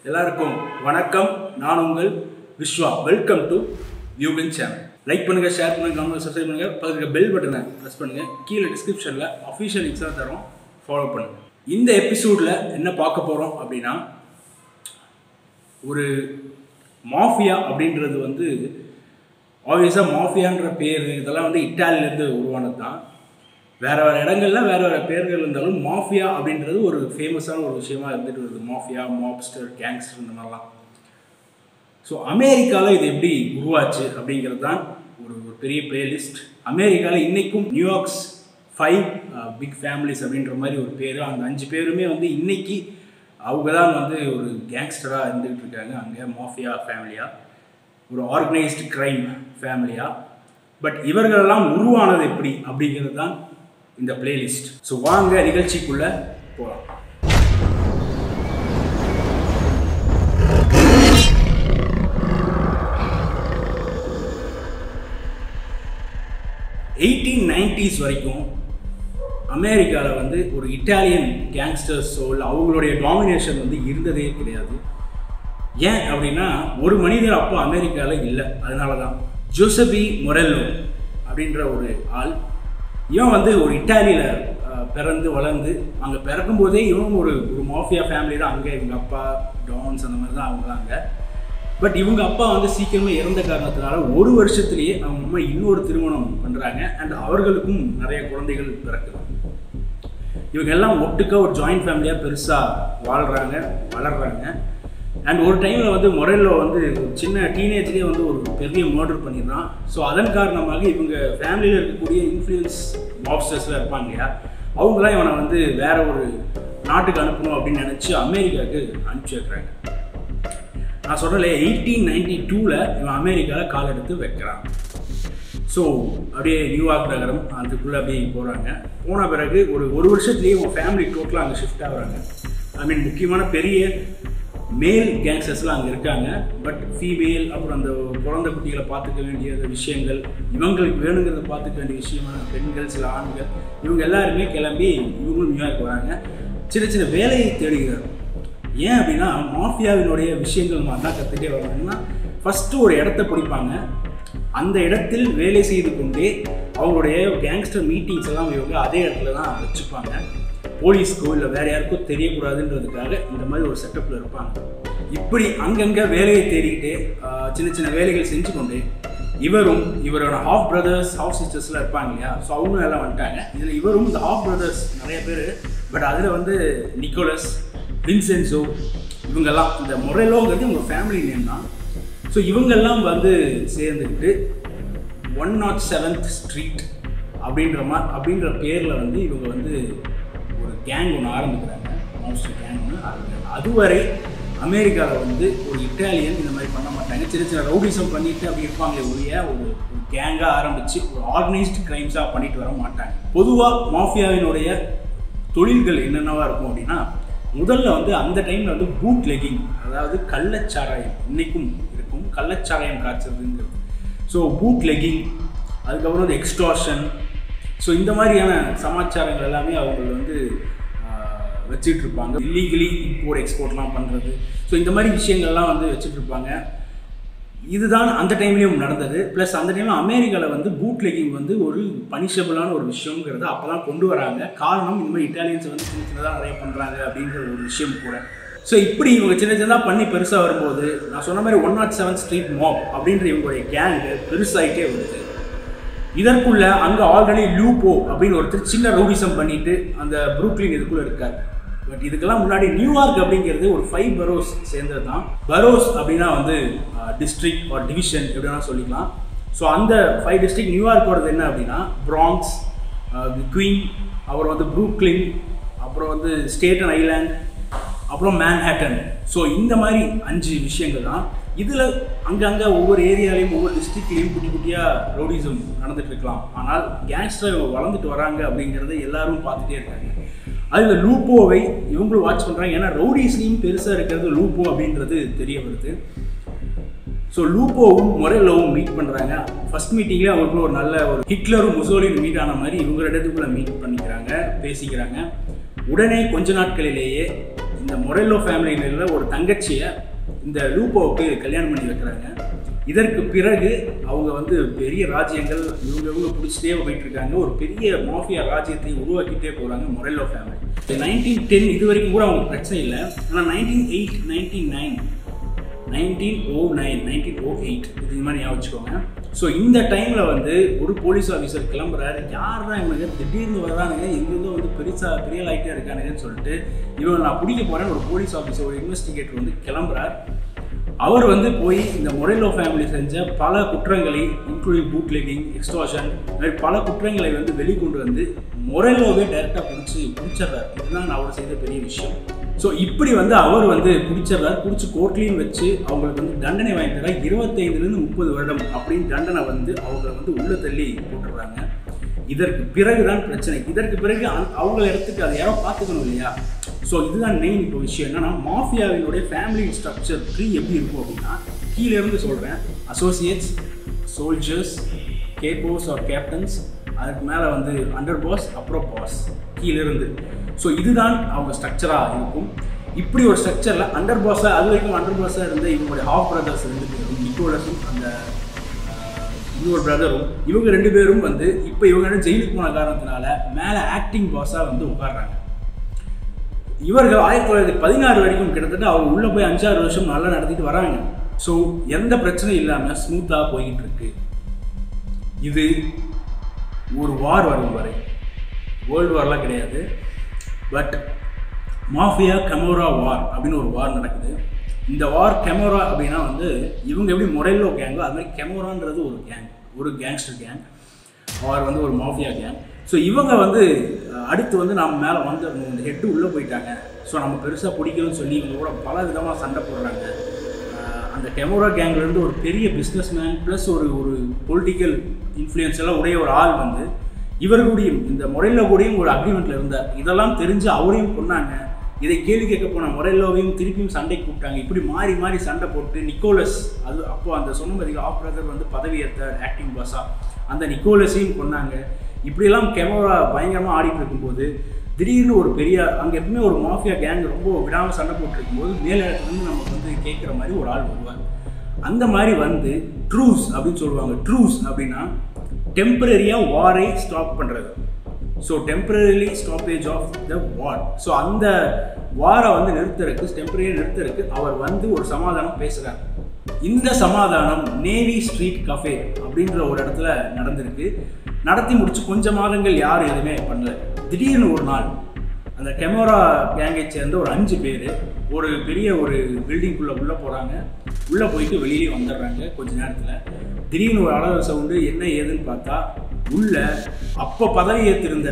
எல்லாருக்கும் வணக்கம் நான் உங்கள் விஸ்வா வெல்கம் டு வியூபின் சேனல் லைக் பண்ணுங்க ஷேர் பண்ணுங்க கமெண்ட் சப்ஸ்கிரைப் பண்ணுங்க பக்கத்துல பெல் பட்டனை ப்ரெஸ் பண்ணுங்க கீழே டிஸ்கிரிப்ஷனில் அஃபிஷியல் லிங்க்ஸ் தான் தரோம் ஃபாலோ பண்ணுங்க இந்த எபிசோடில் என்ன பார்க்க போகிறோம் அப்படின்னா ஒரு மாஃபியா அப்படின்றது வந்து ஆப்வியஸாக மாஃபியான்ற பேர் இதெல்லாம் வந்து இட்டாலியிலேருந்து உருவானது தான் வேறு வேறு இடங்கள்ல வேறு வேறு பேர்கள் இருந்தாலும் மாஃபியா அப்படின்றது ஒரு ஃபேமஸான ஒரு விஷயமா இருந்துட்டு வருது மாஃபியா மாப்ஸ்டர் கேங்ஸ்டர் இந்த மாதிரிலாம் ஸோ அமெரிக்காவில் இது எப்படி உருவாச்சு அப்படிங்கிறது தான் ஒரு ஒரு பெரிய பிளேலிஸ்ட் அமெரிக்காவில் இன்றைக்கும் நியூயார்க்ஸ் ஃபைவ் பிக் ஃபேமிலிஸ் அப்படின்ற மாதிரி ஒரு பேர் அந்த அஞ்சு பேருமே வந்து இன்னைக்கு அவங்க தான் வந்து ஒரு கேங்ஸ்டராக இருந்துகிட்டு இருக்காங்க அங்கே மாஃபியா ஃபேமிலியாக ஒரு ஆர்கனைஸ்டு க்ரைம் ஃபேமிலியாக பட் இவர்களெல்லாம் உருவானது எப்படி அப்படிங்கிறது தான் இந்த பிளேலிஸ்ட் ஸோ வாங்க நிகழ்ச்சிக்குள்ளே போகலாம் எயிட்டீன் நைன்டிஸ் வரைக்கும் அமெரிக்காவில் வந்து ஒரு இட்டாலியன் கேங்ஸ்டர்ஸோ இல்லை அவங்களுடைய டாமினேஷன் வந்து இருந்ததே கிடையாது ஏன் அப்படின்னா ஒரு மனிதர் அப்போ அமெரிக்காவில் இல்லை அதனால தான் ஜோசபி மொரெல்லோ அப்படின்ற ஒரு ஆள் இவன் வந்து ஒரு இட்டாலியில் பிறந்து வளர்ந்து அங்கே பிறக்கும்போதே இவன் ஒரு ஒரு மாஃபியா ஃபேமிலி தான் அங்கே இவங்க அப்பா டான்ஸ் அந்த மாதிரி தான் அவங்களாம் அங்கே பட் இவங்க அப்பா வந்து சீக்கிரமே இறந்த காரணத்தினால ஒரு வருஷத்துலேயே அவங்க அம்மா இன்னொரு திருமணம் பண்ணுறாங்க அண்ட் அவர்களுக்கும் நிறைய குழந்தைகள் பிறக்குது இவங்க எல்லாம் ஒட்டுக்க ஒரு ஜாயிண்ட் ஃபேமிலியாக பெருசாக வாழ்கிறாங்க வளர்கிறாங்க அண்ட் ஒரு டைமில் வந்து மொரெல்லோ வந்து ஒரு சின்ன டீனேஜ்லேயே வந்து ஒரு பெரிய மர்டர் பண்ணிடுறான் ஸோ அதன் காரணமாக இவங்க ஃபேமிலியில் இருக்கக்கூடிய இன்ஃப்ளூயன்ஸ் மாப்ஸ்டர்ஸில் இருப்பாங்க இல்லையா அவங்களாம் இவனை வந்து வேற ஒரு நாட்டுக்கு அனுப்பணும் அப்படின்னு நினச்சி அமெரிக்காவுக்கு அனுப்பிச்சி வைக்கிறாங்க நான் சொல்லலை எயிட்டீன் நைன்டி டூவில் இவன் அமெரிக்காவில் கால் எடுத்து வைக்கிறான் ஸோ அப்படியே நியூயார்க் நகரம் அதுக்குள்ளே அப்படியே போகிறாங்க போன பிறகு ஒரு ஒரு வருஷத்துலேயே உங்கள் ஃபேமிலி டோட்டலாக அங்கே ஷிஃப்ட் ஆகுறாங்க ஐ மீன் முக்கியமான பெரிய மேல் கேங்ஸ்டர்ஸ்லாம் அங்கே இருக்காங்க பட் ஃபீமேல் அப்புறம் அந்த குழந்தை குட்டிகளை பார்த்துக்க வேண்டிய விஷயங்கள் இவங்களுக்கு வேணுங்கிறத பார்த்துக்க வேண்டிய விஷயமான பெண்கள் சில ஆண்கள் இவங்க எல்லாருமே கிளம்பி இவங்களும் நியூயார்க் வராங்க சின்ன சின்ன வேலையை தேடுகிறார் ஏன் அப்படின்னா மாஃபியாவினுடைய விஷயங்கள் நம்ம தான் கற்றுட்டே வரணும்னா ஃபஸ்ட்டு ஒரு இடத்த பிடிப்பாங்க அந்த இடத்தில் வேலை செய்து கொண்டே அவங்களுடைய கேங்ஸ்டர் மீட்டிங்ஸ் எல்லாம் இவங்க அதே இடத்துல தான் வச்சுப்பாங்க போலீஸ்க்கோ இல்லை வேற யாருக்கோ தெரியக்கூடாதுன்றதுக்காக இந்த மாதிரி ஒரு செட்டப்பில் இருப்பாங்க இப்படி அங்கங்கே வேலையை தேடிக்கிட்டு சின்ன சின்ன வேலைகள் செஞ்சு கொண்டு இவரும் இவரோட ஹாஃப் பிரதர்ஸ் ஹாஃப் சிஸ்டர்ஸ்லாம் இருப்பாங்க இல்லையா ஸோ அவங்களும் எல்லாம் வந்துட்டாங்க இதில் இவரும் இந்த ஹாஃப் பிரதர்ஸ் நிறைய பேர் பட் அதில் வந்து நிக்கோலஸ் வின்சென்சோ இவங்கெல்லாம் இந்த மொரேலோங்கிறது உங்கள் ஃபேமிலி நேம் தான் ஸோ இவங்கெல்லாம் வந்து சேர்ந்துக்கிட்டு ஒன் நாட் செவன்த் ஸ்ட்ரீட் அப்படின்ற மா அப்படின்ற பேரில் வந்து இவங்க வந்து ஒரு கேங் ஒன்று ஆரம்பிக்கிறாங்க மோஸ்ட் கேங் ஒன்று ஆரம்பிக்கிறாங்க அதுவரை அமெரிக்காவில் வந்து ஒரு இட்டாலியன் இந்த மாதிரி பண்ண மாட்டாங்க சின்ன சின்ன ரவுடிசம் பண்ணிட்டு அப்படி இருப்பாங்களே ஒழிய ஒரு ஒரு கேங்காக ஆரம்பித்து ஒரு ஆர்கனைஸ்டு க்ரைம்ஸாக பண்ணிட்டு வர மாட்டாங்க பொதுவாக மாஃபியாவினுடைய தொழில்கள் என்னென்னவா இருக்கும் அப்படின்னா முதல்ல வந்து அந்த டைமில் வந்து பூட் லெக்கிங் அதாவது கள்ளச்சாராயம் இன்றைக்கும் இருக்கும் கள்ளச்சாராயம் காய்ச்சறதுங்கிறது ஸோ பூட் லெக்கிங் அதுக்கப்புறம் வந்து எக்ஸ்டார்ஷன் ஸோ இந்த மாதிரியான சமாச்சாரங்கள் எல்லாமே அவங்க வந்து வச்சுட்டு இருப்பாங்க இல்லீகலி இம்போர்ட் எக்ஸ்போர்ட்லாம் பண்ணுறது ஸோ இந்த மாதிரி விஷயங்கள்லாம் வந்து வச்சுட்டு இருப்பாங்க இதுதான் அந்த டைம்லேயும் நடந்தது ப்ளஸ் அந்த டைமில் அமெரிக்காவில் வந்து பூட் லெக்கிங் வந்து ஒரு பனிஷபிளான ஒரு விஷயங்கிறத அப்போ தான் கொண்டு வராங்க காரணம் இந்த மாதிரி இட்டாலியன்ஸ் வந்து சின்ன சின்னதாக நிறைய பண்ணுறாங்க அப்படிங்கிற ஒரு விஷயம் கூட ஸோ இப்படி இவங்க சின்ன சின்னதாக பண்ணி பெருசாக வரும்போது நான் சொன்ன மாதிரி one naught seven street mob அப்படின்ற இவங்களுடைய கேங்கு பெருசாகிட்டே வருது இதற்குள்ள அங்கே ஆல்ரெடி லூப்போ அப்படின்னு ஒருத்தர் சின்ன ரவுடிசம் பண்ணிட்டு அந்த புரூக்லின் இதுக்குள்ளே இருக்காரு பட் இதுக்கெல்லாம் முன்னாடி நியூயார்க் அப்படிங்கிறது ஒரு ஃபைவ் பரோஸ் சேர்ந்தது தான் பரோஸ் அப்படின்னா வந்து டிஸ்ட்ரிக்ட் ஆர் டிவிஷன் எப்படின்னா சொல்லிக்கலாம் ஸோ அந்த ஃபைவ் டிஸ்ட்ரிக்ட் நியூயார்க்கோடது என்ன அப்படின்னா பிராங்ஸ் குவீன் அப்புறம் வந்து ப்ரூக்லின் அப்புறம் வந்து ஸ்டேட்டன் ஐலாண்ட் அப்புறம் மேன்ஹேட்டன் ஸோ இந்த மாதிரி அஞ்சு விஷயங்கள் தான் இதில் அங்கங்கே ஒவ்வொரு ஏரியாலையும் ஒவ்வொரு டிஸ்ட்ரிக்ட்லேயும் குட்டி குட்டியாக ரவுடிசம் நடந்துட்டு இருக்கலாம் ஆனால் கேங்ஸ்டர் வளர்ந்துட்டு வராங்க அப்படிங்கிறத எல்லாரும் பார்த்துட்டே இருக்காங்க அதில் லூப்போவை இவங்களும் வாட்ச் பண்ணுறாங்க ஏன்னா ரவுடிஸ்லையும் பெருசாக இருக்கிறது லூப்போ அப்படின்றது தெரிய வருது ஸோ லூப்போவும் மொரெல்லோவும் மீட் பண்ணுறாங்க ஃபர்ஸ்ட் மீட்டிங்லேயே அவங்களுக்குள்ள ஒரு நல்ல ஒரு ஹிட்லரும் முசோலின் மீட் ஆன மாதிரி இவங்க இடத்துக்குள்ள மீட் பண்ணிக்கிறாங்க பேசிக்கிறாங்க உடனே கொஞ்ச நாட்களிலேயே இந்த மொரெல்லோ ஃபேமிலியில் ஒரு தங்கச்சியை இந்த லூப்போவுக்கு கல்யாணம் பண்ணி வைக்கிறாங்க இதற்கு பிறகு அவங்க வந்து பெரிய ராஜ்யங்கள் இவங்க இவங்க பிடிச்சிட்டே போயிட்டு இருக்காங்க ஒரு பெரிய மாஃபியா ராஜ்யத்தை உருவாக்கிட்டே போகிறாங்க மொரெல்லோ ஃபேமிலி நைன்டீன் டென் இது வரைக்கும் கூட அவங்களுக்கு பிரச்சனை இல்லை ஆனால் nineteen eight nineteen nine nineteen O nine nineteen O eight இது மாதிரி ஞாபகம் வச்சுக்கோங்க ஸோ இந்த டைமில் வந்து ஒரு போலீஸ் ஆஃபீஸர் கிளம்புறாரு யார் தான் இவனுக்கு திடீர்னு வர்றானுங்க எங்கேருந்தோ வந்து பெருசாக பெரிய ஆகிட்டே இருக்கானுங்கன்னு சொல்லிட்டு இவன் நான் பிடிக்க போகிறேன்னு ஒரு போலீஸ் ஆஃபீஸர் ஒரு இன்வெஸ்டிகேட்டர் வந்து கிளம்புறார் அவர் வந்து போய் இந்த மொரெல்லோ ஃபேமிலி செஞ்ச பல குற்றங்களை இன்க்ளூடிங் பூட் லெக்கிங் எக்ஸ்டாஷன் இந்த மாதிரி பல குற்றங்களை வந்து வெளிக்கொண்டு வந்து மொரெல்லோவே டைரெக்டாக பிடிச்சி பிடிச்சிடுறார் இதுதான் அவர் செய்த பெரிய விஷயம் ஸோ இப்படி வந்து அவர் வந்து பிடிச்சிடுறார் பிடிச்சி கோர்ட்லேயும் வச்சு அவங்களுக்கு வந்து தண்டனை வாங்கி தர இருபத்தைந்துலேருந்து முப்பது வருடம் அப்படின்னு தண்டனை வந்து அவங்க வந்து உள்ள தள்ளி போட்டுடுறாங்க இதற்கு பிறகுதான் பிரச்சனை இதற்கு பிறகு அந்த- அவங்க இடத்துக்கு அதை யாரோ பார்த்துக்கணும் இல்லையா ஸோ இதுதான் மெயின் இப்போ விஷயம் என்னன்னா மாஃபியாவினுடைய ஃபேமிலி ஸ்ட்ரக்சர் ட்ரீ எப்படி இருக்கும் அப்படின்னா கீழே இருந்து சொல்கிறேன் associates soldiers capos or captains அதுக்கு மேலே வந்து அண்டர் பாஸ் அப்புறம் பாஸ் கீழிருந்து ஸோ இதுதான் அவங்க ஸ்ட்ரக்சராக இருக்கும் இப்படி ஒரு ஸ்ட்ரக்சரில் அண்டர் பாஸாக அது வரைக்கும் அண்டர் பாஸாக இருந்த இவங்களுடைய ஹாஃப் பிரதர்ஸ் ரெண்டு பேரும் நிக்கோலஸும் அந்த ஆஹ், இன்னொரு பிரதரும் இவங்க ரெண்டு பேரும் வந்து இப்போ இவங்க ரெண்டு ஜெயிலுக்கு போன காரணத்தினால மேலே ஆக்டிங் பாஸாக வந்து உட்கார்றாங்க இவர்கள் ஆயிரத்தி தொள்ளாயிரத்தி பதினாறு வரைக்கும் கிட்டத்தட்ட அவங்க உள்ளே போய் அஞ்சாறு வருஷம் நல்லா நடத்திட்டு வராங்க ஸோ எந்த பிரச்சனையும் இல்லாமல் ஸ்மூத்தாக போய்கிட்டு இருக்கு இது ஒரு வார் வரும் வரை வேர்ல்டு வார்லாம் கிடையாது பட் மாஃபியா கெமோரா வார் அப்படின்னு ஒரு வார் நடக்குது இந்த வார் கெமோரா அப்படின்னா வந்து இவங்க எப்படி மொரெல்லோ கேங்கோ அது மாதிரி கெமோரான்றது ஒரு கேங் ஒரு கேங்ஸ்டர் கேங் அவர் வந்து ஒரு மாஃபியா கேங் ஸோ இவங்க வந்து அஹ், அடுத்து வந்து நம்ம மேலே வந்துடணும் இந்த ஹெட்டு உள்ளே போயிட்டாங்க ஸோ நம்ம பெருசாக பிடிக்கணும்னு சொல்லி இவங்க கூட பல விதமாக சண்டை போடுறாங்க அஹ், அந்த கெமோரா கேங்லேருந்து ஒரு பெரிய பிஸ்னஸ் மேன் ப்ளஸ் ஒரு ஒரு பொலிட்டிக்கல் இன்ஃப்ளூயன்ஸ் எல்லாம் உடைய ஒரு ஆள் வந்து இவர் கூடயும் இந்த முறையில் கூடயும் ஒரு அக்ரிமெண்ட்டில் இருந்தார் இதெல்லாம் தெரிஞ்சு அவரையும் கொன்னாங்க இதை கேள்வி கேட்க போன முறையிலோவையும் திருப்பியும் சண்டை கூப்பிட்டாங்க இப்படி மாறி மாறி சண்டை போட்டு நிக்கோலஸ் அது அப்போ அந்த சொன்ன பார்த்தீங்க ஆஃப் பிரதர் வந்து பதவி ஏற்ற ஆக்டிங் பாஸா அந்த நிக்கோலஸையும் கொன்னாங்க இப்படியெல்லாம் கெமரா பயங்கரமாக ஆடிட்டு இருக்கும்போது திடீர்னு ஒரு பெரிய அங்கே எப்பவுமே ஒரு மாஃபியா கேங் ரொம்ப விடாமல் சண்டை போட்டுருக்கும் போது மேலே இடத்துலேருந்து நமக்கு வந்து கேட்குற மாதிரி ஒரு ஆள் வருவார் அந்த மாதிரி வந்து ட்ரூஸ் அப்படின்னு சொல்லுவாங்க ட்ரூஸ் அப்படின்னா டெம்பரரியாக வாரை ஸ்டாப் பண்ணுறது so temporarily stoppage of the war so அந்த வாரை வந்து நிறுத்துறதுக்கு டெம்பரரியாக நிறுத்துறதுக்கு அவர் வந்து ஒரு சமாதானம் பேசுகிறார் இந்த சமாதானம் நேவி ஸ்ட்ரீட் கஃபே அப்படின்ற ஒரு இடத்துல நடந்திருக்கு நடத்தி முடிச்சு கொஞ்ச மாதங்கள் யாரும் எதுவுமே பண்ணல திடீர்னு ஒரு நாள் அந்த கெமோரா கேங்கை சேர்ந்த ஒரு அஞ்சு பேர் ஒரு பெரிய ஒரு பில்டிங்குள்ளே உள்ளே போகிறாங்க உள்ளே போயிட்டு வெளியே வந்துடுறாங்க கொஞ்ச நேரத்தில் திடீர்னு ஒரு அளவு சவுண்டு என்ன ஏதுன்னு பார்த்தா உள்ள அப்போ பதவி ஏற்றிருந்த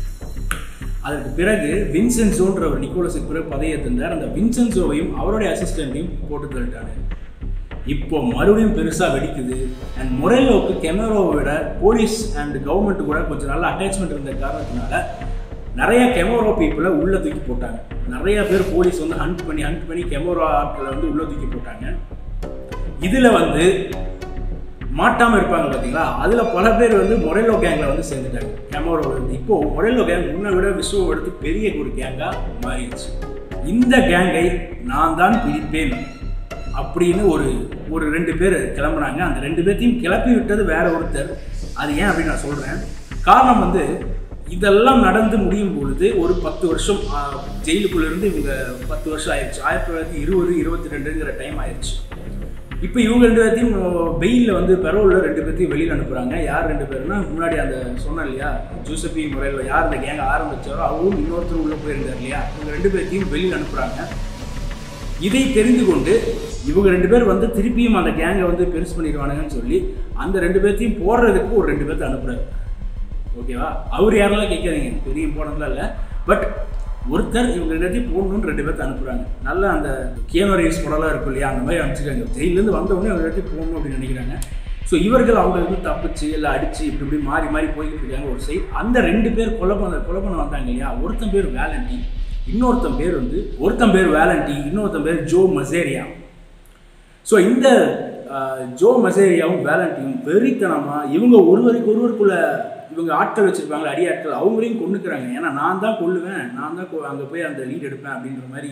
அதற்கு பிறகு வின்சென்சோன்ற ஒரு நிக்கோலஸுக்கு பிறகு பதவி ஏற்றிருந்தார் அந்த வின்சென்சோவையும் அவருடைய அசிஸ்டண்ட்டையும் போட்டு தள்ளிட்டாங்க இப்போ மறுபடியும் பெருசாக வெடிக்குது அண்ட் மொரெல்லோவுக்கு கெமரோவை விட போலீஸ் அண்ட் கவர்மெண்ட் கூட கொஞ்சம் நல்ல அட்டாச்மெண்ட் இருந்த காரணத்தினால நிறைய கெமரோ பீப்புளை உள்ளே தூக்கி போட்டாங்க நிறைய பேர் போலீஸ் வந்து ஹண்ட் பண்ணி ஹண்ட் பண்ணி கெமரோ ஆட்களை வந்து உள்ளே தூக்கி போட்டாங்க இதில் வந்து மாட்டாமல் இருப்பாங்க பார்த்தீங்களா அதில் பல பேர் வந்து மொரெல்லோ கேங்கில் வந்து சேர்ந்துட்டாங்க கெமரோ வந்து இப்போது மொரெல்லோ கேங் முன்னை விட விஸ்வம் எடுத்து பெரிய ஒரு கேங்காக மாறிடுச்சு இந்த கேங்கை நான் தான் பிடிப்பேன் அப்படின்னு ஒரு ஒரு ரெண்டு பேர் கிளம்புனாங்க அந்த ரெண்டு பேர்த்தையும் கிளப்பி விட்டது வேற ஒருத்தர் அது ஏன் அப்படின்னு நான் சொல்கிறேன் காரணம் வந்து இதெல்லாம் நடந்து முடியும் பொழுது ஒரு பத்து வருஷம் ஆஹ், ஜெயிலுக்குள்ள இருந்து இவங்க பத்து வருஷம் ஆயிடுச்சு ஆயிரத்தி தொள்ளாயிரத்தி இருபது இருபத்தி ரெண்டுங்கிற டைம் ஆயிடுச்சு இப்போ இவங்க ரெண்டு பேர்த்தையும் வெயிலில் வந்து பெரோலில் ரெண்டு பேர்த்தையும் வெளியில் அனுப்புகிறாங்க யார் ரெண்டு பேர்னா முன்னாடி அந்த சொன்னேன் இல்லையா ஜூசப்பி முறையில் யார் இந்த கேங்க ஆரம்பிச்சாரோ அவரும் இன்னொருத்தர் உள்ளே போயிருந்தார் இல்லையா இவங்க ரெண்டு பேர்த்தையும் வெளியில் அனுப்புகிறாங்க இதை தெரிந்து கொண்டு இவங்க ரெண்டு பேர் வந்து திருப்பியும் அந்த கேங்கை வந்து பெருசு பண்ணிடுவானுங்கன்னு சொல்லி அந்த ரெண்டு பேர்த்தையும் போடுறதுக்கு ஒரு ரெண்டு பேர்த்த அனுப்புறாரு ஓகேவா அவர் யாரெல்லாம் கேட்காதீங்க பெரிய இம்பார்ட்டன்ட்லாம் இல்லை பட் ஒருத்தர் இவங்க ரெண்டுத்தையும் போடணும்னு ரெண்டு பேர்த்த அனுப்புறாங்க நல்ல அந்த கியானோ ரீல்ஸ் படம்லாம் இருக்கும் இல்லையா அந்த மாதிரி அனுப்பிச்சிருக்காங்க ஜெயிலேருந்து வந்த உடனே அவங்க ரெண்டுத்தையும் போடணும் அப்படின்னு நினைக்கிறாங்க ஸோ இவர்கள் அவங்க வந்து தப்பிச்சு இல்லை அடிச்சு இப்படி இப்படி மாறி மாறி போய்கிட்டு இருக்காங்க ஒரு சைடு அந்த ரெண்டு பேர் கொலை பண்ண கொலை பண்ண வந்தாங்க இல்லையா ஒருத்தன் பேர் வேலண்டி இன்னொருத்தன் பேர் வந்து ஒருத்தன் பேர் வேலண்டி இன்னொருத்தன் பேர் ஜோ மசேரியா ஸோ இந்த ஆஹ், ஜோ மசேரியாவும் வேலண்டியும் வெறித்தனமாக இவங்க ஒருவருக்கு ஒருவருக்குள்ள இவங்க ஆட்கள் வச்சிருப்பாங்க அடி ஆட்கள் அவங்களையும் கொண்டுக்கிறாங்க ஏன்னா நான் தான் கொல்லுவேன் நான் தான் அங்கே போய் அந்த லீட் எடுப்பேன் அப்படின்ற மாதிரி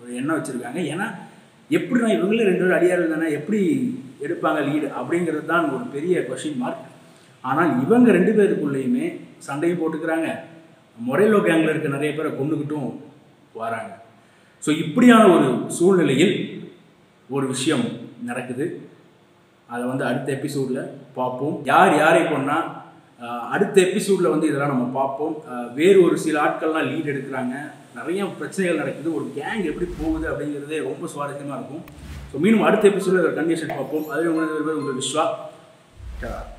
ஒரு எண்ணம் வச்சுருக்காங்க ஏன்னா எப்படின்னா இவங்களே ரெண்டு பேரும் அடியார்கள் தானே எப்படி எடுப்பாங்க லீடு அப்படிங்கிறது தான் ஒரு பெரிய கொஷின் மார்க் ஆனால் இவங்க ரெண்டு பேருக்குள்ளேயுமே சண்டையும் போட்டுக்கிறாங்க மொரேலோ கேங்கில் இருக்க நிறைய பேரை கொண்டுக்கிட்டும் வராங்க ஸோ இப்படியான ஒரு சூழ்நிலையில் ஒரு விஷயம் நடக்குது அதை வந்து அடுத்த எபிசோடில் பார்ப்போம் யார் யாரை கொண்டா அடுத்த எபிசோடில் வந்து இதெல்லாம் நம்ம பார்ப்போம் அஹ், வேறு ஒரு சில ஆட்கள்லாம் லீட் எடுக்கிறாங்க நிறைய பிரச்சனைகள் நடக்குது ஒரு கேங் எப்படி போகுது அப்படிங்கிறதே ரொம்ப சுவாரஸ்யமாக இருக்கும் ஸோ மீண்டும் அடுத்த எபிசோடில் கண்டிஷன் பார்ப்போம் அதுவே உங்களுக்கு உங்கள் விஸ்வா Ta-ra.